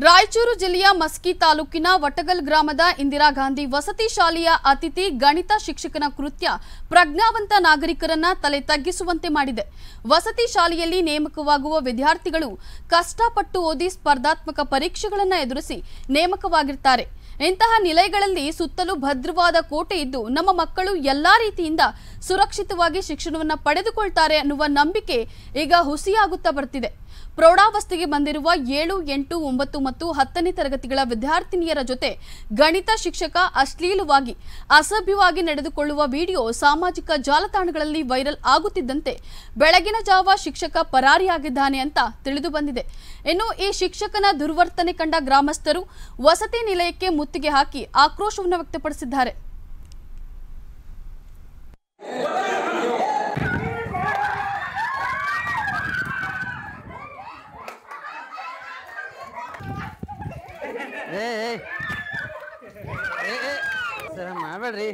ರಾಯಚೂರು ಜಿಲ್ಲೆಯ ಮಸ್ಕಿ ತಾಲೂಕಿನ ವಟಗಲ್ ಗ್ರಾಮದ ಇಂದಿರಾ ಗಾಂಧಿ ವಸತಿ ಶಾಲೆಯ ಅತಿಥಿ ಗಣಿತ ಶಿಕ್ಷಕನ ಕೃತ್ಯ ಪ್ರಜ್ಞಾವಂತ ನಾಗರಿಕರನ್ನ ತಲೆ ತಗ್ಗಿಸುವಂತೆ ಮಾಡಿದೆ ವಸತಿ ಶಾಲೆಯಲ್ಲಿ ನೇಮಕವಾಗುವ ವಿದ್ಯಾರ್ಥಿಗಳು ಕಷ್ಟಪಟ್ಟು ಓದಿ ಸ್ಪರ್ಧಾತ್ಮಕ ಪರೀಕ್ಷೆಗಳನ್ನು ಎದುರಿಸಿ ನೇಮಕವಾಗಿರ್ತಾರೆ ಇಂತಹ ನಿಲಯಗಳಲ್ಲಿ ಸುತ್ತಲೂ ಭದ್ರವಾದ ಕೋಟೆ ಇದ್ದು ನಮ್ಮ ಮಕ್ಕಳು ಎಲ್ಲಾ ರೀತಿಯಿಂದ ಸುರಕ್ಷಿತವಾಗಿ ಶಿಕ್ಷಣವನ್ನು ಪಡೆದುಕೊಳ್ತಾರೆ ಅನ್ನುವ ನಂಬಿಕೆ ಈಗ ಹುಸಿಯಾಗುತ್ತಾ ಬರ್ತಿದೆ ಪ್ರೌಢಾವಸ್ಥೆಗೆ ಬಂದಿರುವ ಏಳು ಎಂಟು ಒಂಬತ್ತು ಮತ್ತು ಹತ್ತನೇ ತರಗತಿಗಳ ವಿದ್ಯಾರ್ಥಿನಿಯರ ಜೊತೆ ಗಣಿತ ಶಿಕ್ಷಕ ಅಶ್ಲೀಲವಾಗಿ ಅಸಭ್ಯವಾಗಿ ನಡೆದುಕೊಳ್ಳುವ ವಿಡಿಯೋ ಸಾಮಾಜಿಕ ಜಾಲತಾಣಗಳಲ್ಲಿ ವೈರಲ್ ಆಗುತ್ತಿದ್ದಂತೆ ಬೆಳಗಿನ ಜಾವ ಶಿಕ್ಷಕ ಪರಾರಿಯಾಗಿದ್ದಾನೆ ಅಂತ ತಿಳಿದು ಬಂದಿದೆ ಇನ್ನು ಈ ಶಿಕ್ಷಕನ ದುರ್ವರ್ತನೆ ಕಂಡ ಗ್ರಾಮಸ್ಥರು ವಸತಿ ನಿಲಯಕ್ಕೆ ಮುತ್ತಿಗೆ ಹಾಕಿ ಆಕ್ರೋಶವನ್ನು ವ್ಯಕ್ತಪಡಿಸಿದ್ದಾರೆ ಏ ಏ ಏ ಏ ಸರ್ ಹಂಗ್ ಮಾಡ್ಬೇಡ್ರಿ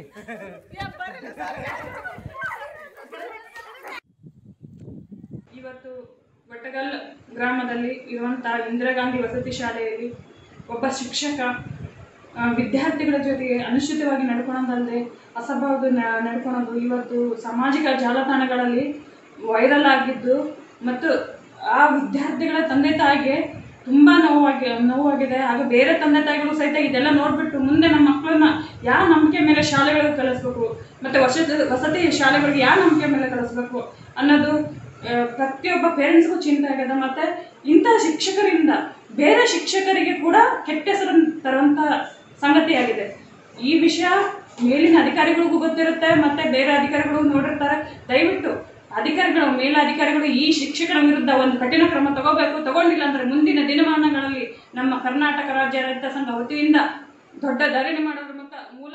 ಇವತ್ತು ವಟಗಲ್ ಗ್ರಾಮದಲ್ಲಿ ಇರುವಂತಹ ಇಂದಿರಾ ಗಾಂಧಿ ವಸತಿ ಶಾಲೆಯಲ್ಲಿ ಒಬ್ಬ ಶಿಕ್ಷಕ ಆ, ವಿದ್ಯಾರ್ಥಿಗಳ ಜೊತೆಗೆ ಅನುಚಿತವಾಗಿ ನಡ್ಕೊಳೋದಲ್ಲದೆ ಅಸಭ್ಯವಾಗಿ ನ- ನಡ್ಕೊಳೋದು ಇವತ್ತು ಸಾಮಾಜಿಕ ಜಾಲತಾಣಗಳಲ್ಲಿ ವೈರಲ್ ಆಗಿದ್ದು ಮತ್ತು ಆ ವಿದ್ಯಾರ್ಥಿಗಳ ತಂದೆ ತಾಯಿಗೆ ತುಂಬ ನೋವಾಗಿ ನೋವಾಗಿದೆ ಹಾಗೂ ಬೇರೆ ತಂದೆ ತಾಯಿಗಳು ಸಹಿತ ಇದೆಲ್ಲ ನೋಡ್ಬಿಟ್ಟು ಮುಂದೆ ನಮ್ಮ ಮಕ್ಕಳನ್ನ ಯಾವ ನಂಬಿಕೆ ಮೇಲೆ ಶಾಲೆಗಳಿಗೆ ಕಳಿಸ್ಬೇಕು ಮತ್ತು ವಸತಿ ವಸತಿ ಶಾಲೆಗಳಿಗೆ ಯಾವ ನಂಬಿಕೆ ಮೇಲೆ ಕಳಿಸ್ಬೇಕು ಅನ್ನೋದು ಆ, ಪ್ರತಿಯೊಬ್ಬ ಪೇರೆಂಟ್ಸ್ಗೂ ಚಿಂತೆ ಆಗಿದೆ ಮತ್ತು ಇಂಥ ಶಿಕ್ಷಕರಿಂದ ಬೇರೆ ಶಿಕ್ಷಕರಿಗೆ ಕೂಡ ಕೆಟ್ಟ ಹೆಸರನ್ನು ತರುವಂಥ ಸಂಗತಿಯಾಗಿದೆ ಈ ವಿಷಯ ಮೇಲಿನ ಅಧಿಕಾರಿಗಳಿಗೂ ಗೊತ್ತಿರುತ್ತೆ ಮತ್ತು ಬೇರೆ ಅಧಿಕಾರಿಗಳು ನೋಡಿರ್ತಾರೆ ದಯವಿಟ್ಟು ಅಧಿಕಾರಿಗಳು ಮೇಲಧಿಕಾರಿಗಳು ಈ ಶಿಕ್ಷಕರ ವಿರುದ್ಧ ಒಂದು ಕಠಿಣ ಕ್ರಮ ತಗೋಬೇಕು ತಗೊಂಡಿಲ್ಲ ಅಂದರೆ ಮುಂದಿನ ದಿನಮಾನಗಳಲ್ಲಿ ನಮ್ಮ ಕರ್ನಾಟಕ ರಾಜ್ಯ ರೈತ ಸಂಘ ವತಿಯಿಂದ ದೊಡ್ಡ ಧರಣಿ ಮಾಡೋದ್ರ